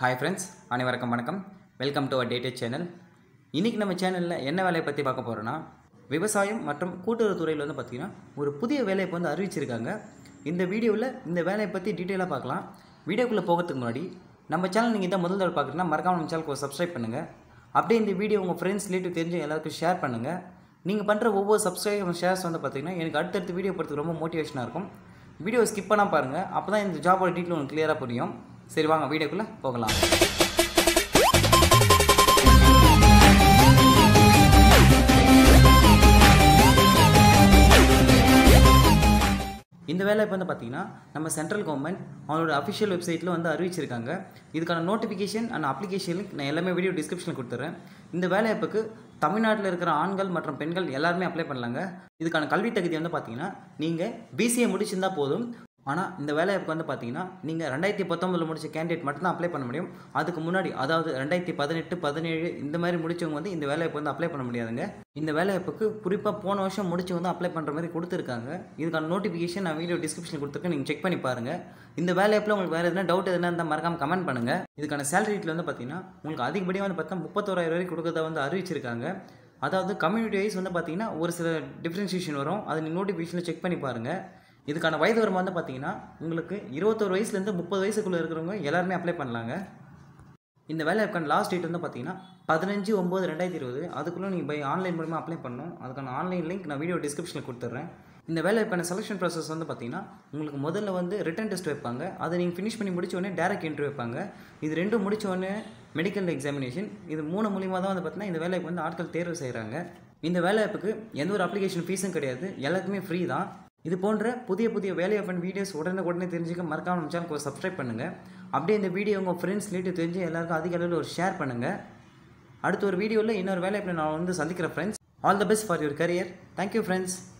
hi friends அனைவருக்கும் வணக்கம் welcome to our டேட்டே சேனல் இன்றைக்கி நம்ம சேனலில் என்ன வேலையை பற்றி பார்க்க போகிறோன்னா விவசாயம் மற்றும் கூட்டுறவு துறையில் வந்து பார்த்திங்கன்னா ஒரு புதிய வேலையை இப்போ வந்து அறிவிச்சிருக்காங்க இந்த வீடியோவில் இந்த வேலையை பற்றி டீட்டெயிலாக பார்க்கலாம் வீடியோக்குள்ளே போகிறதுக்கு முன்னாடி நம்ம சேனல் நீங்கள் இதான் முதல் தடவை பார்க்குறீங்கன்னா மறக்காம நம்ம சேனலுக்கு சப்ஸ்கிரைப் பண்ணுங்கள் அப்படியே இந்த வீடியோ உங்கள் ஃப்ரெண்ட்ஸ் ரிலேட்டிவ் தெரிஞ்சு எல்லாருக்கும் ஷேர் பண்ணுங்கள் நீங்கள் பண்ணுற ஒவ்வொரு சப்ஸ்கிரைப் ஷேர்ஸ் வந்து பார்த்திங்கன்னா எனக்கு அடுத்தடுத்த வீடியோ போகிறதுக்கு ரொம்ப மோட்டிவேஷனாக இருக்கும் வீடியோ ஸ்கிப் பண்ணால் பாருங்கள் அப்போ தான் இந்த ஜாபோட டீட்டெயில் உங்களுக்கு கிளியராக புரியும் சரி வாங்க வீடியோக்குள்ளே போகலாம் இந்த வேலை இப்போ வந்து பார்த்தீங்கன்னா நம்ம சென்ட்ரல் கவர்மெண்ட் அவங்களோட அஃபிஷியல் வெப்சைட்டில் வந்து அறிவிச்சிருக்காங்க இதுக்கான நோட்டிஃபிகேஷன் அண்ட் அப்ளிகேஷன் லிங்க் நான் எல்லாமே வீடியோ டிஸ்கிரிப்ஷனில் கொடுத்துட்றேன் இந்த வேலைவாய்ப்புக்கு தமிழ்நாட்டில் இருக்கிற ஆண்கள் மற்றும் பெண்கள் எல்லாருமே அப்ளை பண்ணலாங்க இதுக்கான கல்வி தகுதி வந்து பார்த்தீங்கன்னா நீங்கள் பிசிஏ முடிச்சிருந்தா போதும் ஆனால் இந்த வேலைவாய்ப்புக்கு வந்து பார்த்தீங்கன்னா நீங்கள் ரெண்டாயிரத்தி பத்தொம்பதில் முடிச்ச கேண்டிடேட் மட்டும் தான் அப்ளை பண்ண முடியும் அதுக்கு முன்னாடி அதாவது ரெண்டாயிரத்தி பதினெட்டு பதினேழு இந்த மாதிரி முடிச்சவங்க வந்து இந்த வேலைவாய்ப்பு வந்து அப்ளை பண்ண முடியாதுங்க இந்த வேலைவாய்ப்புக்கு குறிப்பாக போன வருஷம் முடிச்சு வந்து அப்ளை பண்ணுற மாதிரி கொடுத்துருக்காங்க இதுக்கான நோட்டிஃபிகேஷன் நான் வீடியோ டிஸ்கிரிப்ஷன் கொடுத்துருக்கேன் நீங்கள் செக் பண்ணி பாருங்கள் இந்த வேலைவாய்ப்பில் உங்களுக்கு வேறு எதுனா டவுட் எதுனா இருந்தால் மறக்காம கமெண்ட் பண்ணுங்கள் இதுக்கான சேலரி ரேட்டில் வந்து பார்த்தீங்கன்னா உங்களுக்கு அதிகப்படியாக வந்து பார்த்தா முப்பத்தோராயிரம் வரைக்கும் கொடுக்கறதா வந்து அறிவிச்சிருக்காங்க அதாவது கம்யூனிட்டி வைஸ் வந்து பார்த்தீங்கன்னா ஒரு சில டிஃப்ரென்ஷியேஷன் வரும் அதை நீங்கள் நோட்டிஃபிகேஷனில் செக் பண்ணி பாருங்கள் இதுக்கான வயது வரம்பு வந்து பார்த்தீங்கன்னா உங்களுக்கு இருபத்தோரு வயசுலேருந்து முப்பது வயசுக்குள்ளே இருக்கிறவங்க எல்லாருமே அப்ளை பண்ணலாங்க இந்த வேலைக்கான லாஸ்ட் டேட் வந்து பார்த்தீங்கன்னா பதினஞ்சு ஒம்பது ரெண்டாயிரத்தி இருபது அதுக்குள்ளே நீங்கள் பை ஆன்லைன் மூலமாக அப்ளை பண்ணணும் அதுக்கான ஆன்லைன் லிங்க் நான் வீடியோ டிஸ்கிரிப்ஷனில் கொடுத்துட்றேன் இந்த வேலைக்கான செலெக்ஷன் ப்ராசஸ் வந்து பார்த்தீங்கன்னா உங்களுக்கு முதல்ல வந்து ரிட்டன் டெஸ்ட் வைப்பாங்க அதை நீங்கள் ஃபினிஷ் பண்ணி முடிச்ச உடனே டேரக்ட் இன்டர்வியூ வைப்பாங்க இது ரெண்டும் முடிச்ச உடனே மெடிக்கல் எக்ஸாமினேஷன் இது மூணு மூலியமாக தான் வந்து பார்த்தீங்கன்னா இந்த வேலைக்கு வந்து ஆட்கள் தேர்வு செய்கிறாங்க இந்த வேலைவாய்ப்புக்கு எந்த ஒரு அப்ளிகேஷன் ஃபீஸும் கிடையாது எல்லாத்துக்குமே ஃப்ரீ தான் இது போன்ற புதிய புதிய வேலைவாய்ப்பு வீடியோஸ் உடனே உடனே தெரிஞ்சுக்க மறக்காம நம்ம சேனலுக்கு சப்ஸ்கிரைப் பண்ணுங்கள் அப்படியே இந்த வீடியோ உங்கள் ஃப்ரெண்ட்ஸ் ரிலேட்டிவ் தெரிஞ்சு எல்லாருக்கும் அதிக அளவில் ஒரு ஷேர் பண்ணுங்கள் அடுத்த ஒரு வீடியோவில் இன்னொரு வேலைவாய்ப்பில் நான் வந்து சந்திக்கிறேன் friends all the best for your career thank you friends